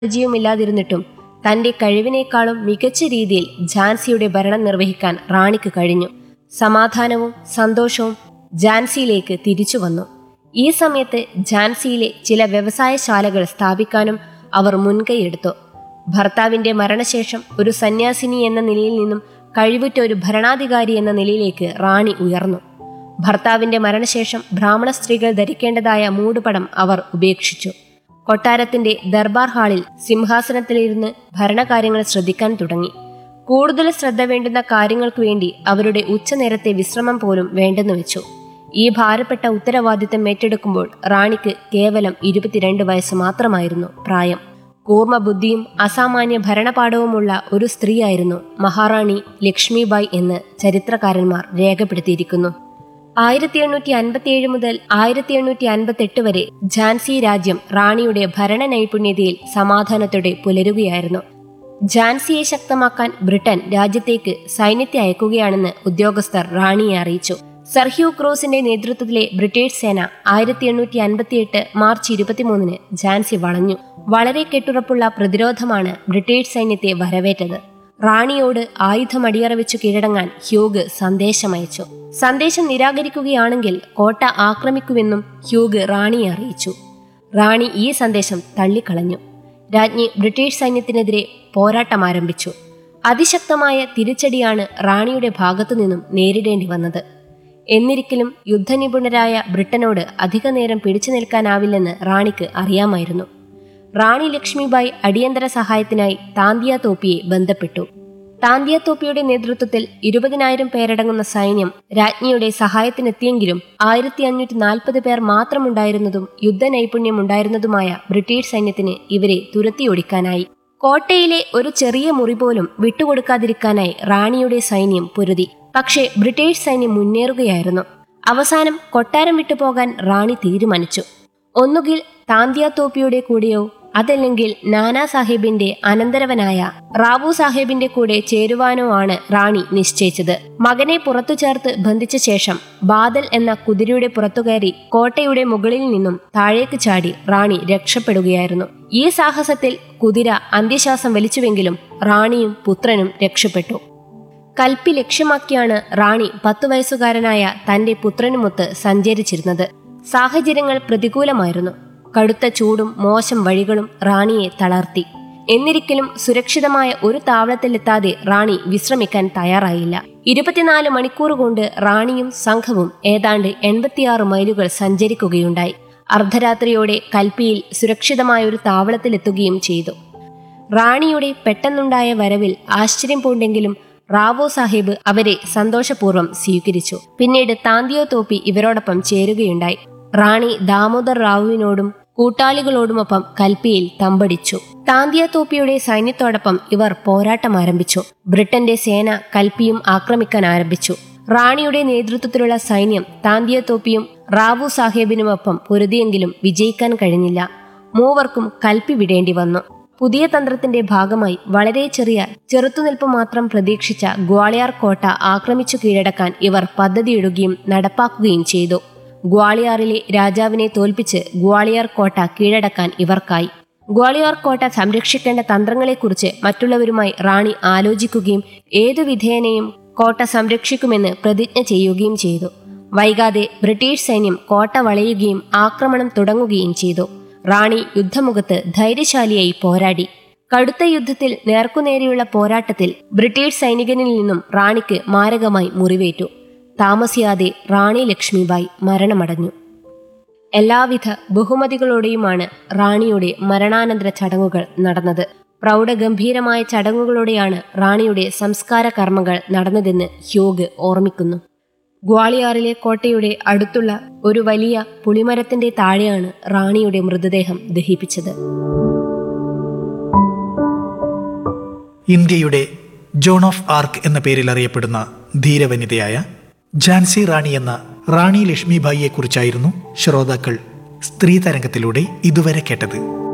പരിചയവുമില്ലാതിരുന്നിട്ടും തന്റെ കഴിവിനേക്കാളും മികച്ച രീതിയിൽ ഝാൻസിയുടെ ഭരണം നിർവഹിക്കാൻ റാണിക്ക് കഴിഞ്ഞു സമാധാനവും സന്തോഷവും ഝാൻസിയിലേക്ക് തിരിച്ചു വന്നു ഈ സമയത്ത് ഝാൻസിയിലെ ചില വ്യവസായശാലകൾ സ്ഥാപിക്കാനും അവർ മുൻകൈയെടുത്തു ഭർത്താവിന്റെ മരണശേഷം ഒരു സന്യാസിനി എന്ന നിലയിൽ നിന്നും കഴിവുറ്റ ഒരു ഭരണാധികാരി എന്ന നിലയിലേക്ക് റാണി ഉയർന്നു ഭർത്താവിന്റെ മരണശേഷം ബ്രാഹ്മണ സ്ത്രീകൾ ധരിക്കേണ്ടതായ മൂടുപടം അവർ ഉപേക്ഷിച്ചു കൊട്ടാരത്തിന്റെ ദർബാർ ഹാളിൽ സിംഹാസനത്തിലിരുന്ന് ഭരണകാര്യങ്ങൾ ശ്രദ്ധിക്കാൻ തുടങ്ങി കൂടുതൽ ശ്രദ്ധ വേണ്ടുന്ന കാര്യങ്ങൾക്ക് വേണ്ടി അവരുടെ ഉച്ചനേരത്തെ വിശ്രമം പോലും വേണ്ടെന്ന് വെച്ചു ഈ ഭാരപ്പെട്ട ഉത്തരവാദിത്തം ഏറ്റെടുക്കുമ്പോൾ റാണിക്ക് കേവലം ഇരുപത്തിരണ്ട് വയസ്സ് മാത്രമായിരുന്നു പ്രായം കൂർമ്മ ബുദ്ധിയും അസാമാന്യ ഭരണപാഠവുമുള്ള ഒരു സ്ത്രീയായിരുന്നു മഹാറാണി ലക്ഷ്മിബായ് എന്ന് ചരിത്രകാരന്മാർ രേഖപ്പെടുത്തിയിരിക്കുന്നു ആയിരത്തി എണ്ണൂറ്റി അൻപത്തിയേഴ് മുതൽ ആയിരത്തി എണ്ണൂറ്റി അൻപത്തെട്ട് വരെ ഝാൻസി രാജ്യം റാണിയുടെ ഭരണ നൈപുണ്യതയിൽ സമാധാനത്തോടെ പുലരുകയായിരുന്നു ഝാൻസിയെ ശക്തമാക്കാൻ ബ്രിട്ടൻ രാജ്യത്തേക്ക് സൈന്യത്തെ അയക്കുകയാണെന്ന് ഉദ്യോഗസ്ഥർ റാണിയെ അറിയിച്ചു സർഹ്യൂ ക്രോസിന്റെ നേതൃത്വത്തിലെ ബ്രിട്ടീഷ് സേന ആയിരത്തി എണ്ണൂറ്റി അൻപത്തിയെട്ട് മാർച്ച് ഇരുപത്തിമൂന്നിന് ഝാൻസി വളഞ്ഞു വളരെ കെട്ടുറപ്പുള്ള പ്രതിരോധമാണ് ബ്രിട്ടീഷ് സൈന്യത്തെ വരവേറ്റത് റാണിയോട് ആയുധം അടിയറവെച്ചു കീഴടങ്ങാൻ ഹ്യൂഗ് സന്ദേശമയച്ചു സന്ദേശം നിരാകരിക്കുകയാണെങ്കിൽ കോട്ട ആക്രമിക്കുമെന്നും ഹ്യൂഗ് റാണിയെ അറിയിച്ചു റാണി ഈ സന്ദേശം തള്ളിക്കളഞ്ഞു രാജ്ഞി ബ്രിട്ടീഷ് സൈന്യത്തിനെതിരെ പോരാട്ടം ആരംഭിച്ചു അതിശക്തമായ തിരിച്ചടിയാണ് റാണിയുടെ ഭാഗത്തു നിന്നും നേരിടേണ്ടി വന്നത് എന്നിരിക്കലും യുദ്ധനിപുണരായ ബ്രിട്ടനോട് അധികനേരം പിടിച്ചു നിൽക്കാനാവില്ലെന്ന് റാണിക്ക് അറിയാമായിരുന്നു റാണി ലക്ഷ്മിബായി അടിയന്തര സഹായത്തിനായി താന്തിയ തോപ്പിയെ ബന്ധപ്പെട്ടു താന്തിയ തോപ്പിയുടെ നേതൃത്വത്തിൽ ഇരുപതിനായിരം പേരടങ്ങുന്ന സൈന്യം രാജ്ഞിയുടെ സഹായത്തിനെത്തിയെങ്കിലും ആയിരത്തി അഞ്ഞൂറ്റി നാൽപ്പത് പേർ മാത്രമുണ്ടായിരുന്നതും യുദ്ധ നൈപുണ്യം ഉണ്ടായിരുന്നതുമായ ബ്രിട്ടീഷ് സൈന്യത്തിന് ഇവരെ തുരത്തിയൊടിക്കാനായി കോട്ടയിലെ ഒരു ചെറിയ മുറി പോലും വിട്ടുകൊടുക്കാതിരിക്കാനായി റാണിയുടെ സൈന്യം പൊരുതി പക്ഷേ ബ്രിട്ടീഷ് സൈന്യം മുന്നേറുകയായിരുന്നു അവസാനം കൊട്ടാരം വിട്ടുപോകാൻ റാണി തീരുമാനിച്ചു ഒന്നുകിൽ താന്തിയ തോപ്പിയുടെ കൂടെയോ അതല്ലെങ്കിൽ നാനാ സാഹിബിന്റെ അനന്തരവനായ റാവു സാഹിബിന്റെ കൂടെ ചേരുവാനോ ആണ് റാണി നിശ്ചയിച്ചത് മകനെ പുറത്തു ചേർത്ത് ബന്ധിച്ച ശേഷം ബാദൽ എന്ന കുതിരയുടെ പുറത്തുകയറി കോട്ടയുടെ മുകളിൽ നിന്നും താഴേക്ക് ചാടി റാണി രക്ഷപ്പെടുകയായിരുന്നു ഈ സാഹസത്തിൽ കുതിര അന്ത്യശ്വാസം വലിച്ചുവെങ്കിലും റാണിയും പുത്രനും രക്ഷപ്പെട്ടു കൽപ്പി ലക്ഷ്യമാക്കിയാണ് റാണി പത്തു വയസ്സുകാരനായ തന്റെ പുത്രനുമൊത്ത് സഞ്ചരിച്ചിരുന്നത് സാഹചര്യങ്ങൾ പ്രതികൂലമായിരുന്നു കടുത്ത ചൂടും മോശം വഴികളും റാണിയെ തളർത്തി എന്നിരിക്കലും സുരക്ഷിതമായ ഒരു താവളത്തിലെത്താതെ റാണി വിശ്രമിക്കാൻ തയ്യാറായില്ല ഇരുപത്തിനാല് മണിക്കൂർ കൊണ്ട് റാണിയും സംഘവും ഏതാണ്ട് എൺപത്തിയാറ് മൈലുകൾ സഞ്ചരിക്കുകയുണ്ടായി അർദ്ധരാത്രിയോടെ കൽപ്പിയിൽ സുരക്ഷിതമായ ഒരു താവളത്തിലെത്തുകയും ചെയ്തു റാണിയുടെ പെട്ടെന്നുണ്ടായ വരവിൽ ആശ്ചര്യം പൂണ്ടെങ്കിലും റാവോ സാഹിബ് അവരെ സന്തോഷപൂർവ്വം സ്വീകരിച്ചു പിന്നീട് താന്തിയോ തോപ്പി ഇവരോടൊപ്പം ചേരുകയുണ്ടായി റാണി ദാമോദർ റാവുവിനോടും കൂട്ടാളികളോടുമൊപ്പം കൽപ്പിയിൽ തമ്പടിച്ചു താന്തിയ തോപ്പിയുടെ സൈന്യത്തോടൊപ്പം ഇവർ പോരാട്ടം ആരംഭിച്ചു ബ്രിട്ടന്റെ സേന കൽപ്പിയും ആക്രമിക്കാൻ ആരംഭിച്ചു റാണിയുടെ നേതൃത്വത്തിലുള്ള സൈന്യം താന്തിയ തോപ്പിയും റാവു സാഹേബിനുമൊപ്പം പൊരുതിയെങ്കിലും വിജയിക്കാൻ കഴിഞ്ഞില്ല മൂവർക്കും കൽപ്പി വിടേണ്ടി വന്നു പുതിയ തന്ത്രത്തിന്റെ ഭാഗമായി വളരെ ചെറിയ ചെറുത്തുനിൽപ്പ് മാത്രം പ്രതീക്ഷിച്ച ഗ്വാളിയാർ കോട്ട ആക്രമിച്ചു കീഴടക്കാൻ ഇവർ പദ്ധതിയിടുകയും നടപ്പാക്കുകയും ചെയ്തു ഗ്വാളിയാറിലെ രാജാവിനെ തോൽപ്പിച്ച് ഗ്വാളിയാർ കോട്ട കീഴടക്കാൻ ഇവർക്കായി ഗ്വാളിയാർ കോട്ട സംരക്ഷിക്കേണ്ട തന്ത്രങ്ങളെക്കുറിച്ച് മറ്റുള്ളവരുമായി റാണി ആലോചിക്കുകയും ഏതു വിധേയനെയും കോട്ട സംരക്ഷിക്കുമെന്ന് പ്രതിജ്ഞ ചെയ്യുകയും ചെയ്തു വൈകാതെ ബ്രിട്ടീഷ് സൈന്യം കോട്ട വളയുകയും ആക്രമണം തുടങ്ങുകയും ചെയ്തു റാണി യുദ്ധമുഖത്ത് ധൈര്യശാലിയായി പോരാടി കടുത്ത യുദ്ധത്തിൽ നേർക്കുനേരെയുള്ള പോരാട്ടത്തിൽ ബ്രിട്ടീഷ് സൈനികനിൽ നിന്നും റാണിക്ക് മാരകമായി മുറിവേറ്റു താമസിയാതെ റാണി ലക്ഷ്മിബായി മരണമടഞ്ഞു എല്ലാവിധ ബഹുമതികളോടെയുമാണ് റാണിയുടെ മരണാനന്തര ചടങ്ങുകൾ നടന്നത് പ്രൗഢഗംഭീരമായ ചടങ്ങുകളോടെയാണ് റാണിയുടെ സംസ്കാര കർമ്മങ്ങൾ നടന്നതെന്ന് ഹ്യൂഗ് ഓർമ്മിക്കുന്നു ഗ്വാളിയാറിലെ കോട്ടയുടെ അടുത്തുള്ള ഒരു വലിയ പുളിമരത്തിന്റെ താഴെയാണ് റാണിയുടെ മൃതദേഹം ദഹിപ്പിച്ചത് ഇന്ത്യയുടെ ജോൺ ഓഫ് ആർക്ക് എന്ന പേരിൽ അറിയപ്പെടുന്ന ധീരവനിതയായ ഝാൻസി റാണി എന്ന റാണി ലക്ഷ്മിഭായിയെക്കുറിച്ചായിരുന്നു ശ്രോതാക്കൾ സ്ത്രീ തരംഗത്തിലൂടെ ഇതുവരെ കേട്ടത്